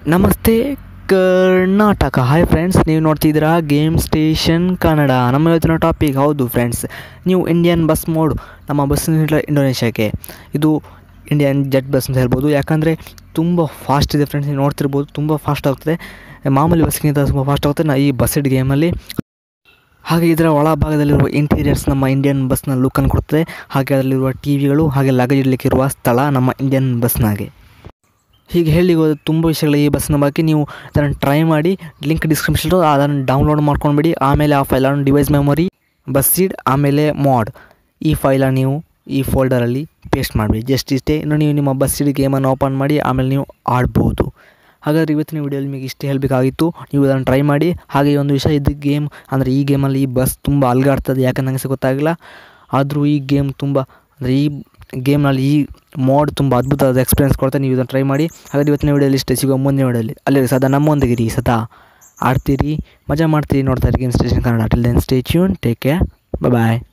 ನಮಸ್ತೆ Karnataka hi friends ನೀವು ನೋಡ್ತಿದ್ದೀರಾ ಗೇಮ್ ಸ್ಟೇಷನ್ ಕನ್ನಡ ನಮ್ಮ ಇವತ್ತಿನ ಟಾಪಿಕ್ ಹೌದು ಫ್ರೆಂಡ್ಸ್ ನೀವು ಇಂಡಿಯನ್ ಬಸ್ ಮೋಡ್ ನಮ್ಮ ಬಸ್ಸಿನ ಇಂಡೋನೇಷ್ಯಾಕ್ಕೆ ಇದು ಇಂಡಿಯನ್ ಜೆಟ್ ಬಸ್ ಅಂತ ಹೇಳ್ಬೋದು ಯಾಕಂದರೆ ತುಂಬ ಫಾಸ್ಟ್ ಇದೆ ಫ್ರೆಂಡ್ಸ್ ನೀವು ನೋಡ್ತಿರ್ಬೋದು ತುಂಬ ಫಾಸ್ಟ್ ಆಗ್ತದೆ ಮಾಮೂಲಿ ಬಸ್ಗಿಂತ ತುಂಬ ಫಾಸ್ಟ್ ಆಗುತ್ತೆ ನಾ ಈ ಬಸ್ಸಿಡ್ ಗೇಮಲ್ಲಿ ಹಾಗೆ ಇದರ ಒಳಭಾಗದಲ್ಲಿರುವ ಇಂಟೀರಿಯರ್ಸ್ ನಮ್ಮ ಇಂಡಿಯನ್ ಬಸ್ನ ಲುಕ್ಕನ್ನು ಕೊಡ್ತದೆ ಹಾಗೆ ಅದರಲ್ಲಿರುವ ಟಿ ವಿಗಳು ಹಾಗೆ ಲಗೇಜ್ ಇಡಲಿಕ್ಕಿರುವ ಸ್ಥಳ ನಮ್ಮ ಇಂಡಿಯನ್ ಬಸ್ನಾಗೆ ಹೀಗೆ ಹೇಳಿ ಹೋದ ತುಂಬ ವಿಷಯಗಳು ಈ ಬಸ್ನ ಬಗ್ಗೆ ನೀವು ಅದನ್ನು ಟ್ರೈ ಮಾಡಿ ಲಿಂಕ್ ಡಿಸ್ಕ್ರಿಪ್ಷನ್ ಅದನ್ನು ಡೌನ್ಲೋಡ್ ಮಾಡ್ಕೊಂಡ್ಬಿಡಿ ಆಮೇಲೆ ಆ ಫೈಲನ್ನು ಡಿವೈಸ್ ಮೆಮೊರಿ ಬಸ್ ಸೀಡ್ ಆಮೇಲೆ ಮಾಡ್ ಈ ಫೈಲನ್ನು ನೀವು ಈ ಫೋಲ್ಡರಲ್ಲಿ ಪೇಸ್ಟ್ ಮಾಡಿಬಿಡಿ ಜಸ್ಟ್ ಇಷ್ಟೇ ಇನ್ನು ನೀವು ನಿಮ್ಮ ಬಸ್ ಸೀಡ್ ಗೇಮನ್ನು ಓಪನ್ ಮಾಡಿ ಆಮೇಲೆ ನೀವು ಆಡ್ಬೋದು ಹಾಗಾದರೆ ಇವತ್ತಿನ ವೀಡಿಯೋಲಿ ನಿಮಗೆ ಇಷ್ಟೇ ಹೇಳಬೇಕಾಗಿತ್ತು ನೀವು ಅದನ್ನು ಟ್ರೈ ಮಾಡಿ ಹಾಗೆ ಒಂದು ವಿಷಯ ಇದು ಗೇಮ್ ಅಂದರೆ ಈ ಗೇಮಲ್ಲಿ ಈ ಬಸ್ ತುಂಬ ಅಲ್ಗಾಡ್ತದೆ ಯಾಕಂದ್ರೆ ನನಗೆ ಸಹ ಗೊತ್ತಾಗಿಲ್ಲ ಆದರೂ ಈ ಗೇಮ್ ತುಂಬ ಅಂದರೆ ಈ ಗೇಮ್ನಲ್ಲಿ ಈ ಮೋಡ್ ತುಂಬ ಅದ್ಭುತವಾದ ಎಕ್ಸ್ಪೀರಿಯನ್ಸ್ ಕೊಡ್ತಾರೆ ನೀವು ಇದನ್ನು ಟ್ರೈ ಮಾಡಿ ಹಾಗಾದ್ರೆ ಇವತ್ತಿನ ವೀಡಿಯೋಲಿ ಇಷ್ಟೇ ಸಿಗುವ ಮುಂದಿನ ವೀಡಿಯೋಲಿ ಅಲ್ಲಿ ಸದಾ ನಮ್ಮೊಂದಿಗಿರಿ ಸದಾ ಆಡ್ತೀರಿ ಮಜಾ ಮಾಡ್ತೀರಿ ನೋಡ್ತಾ ಇರಿ game station Kannada till then stay tune take care ಬಾಯ್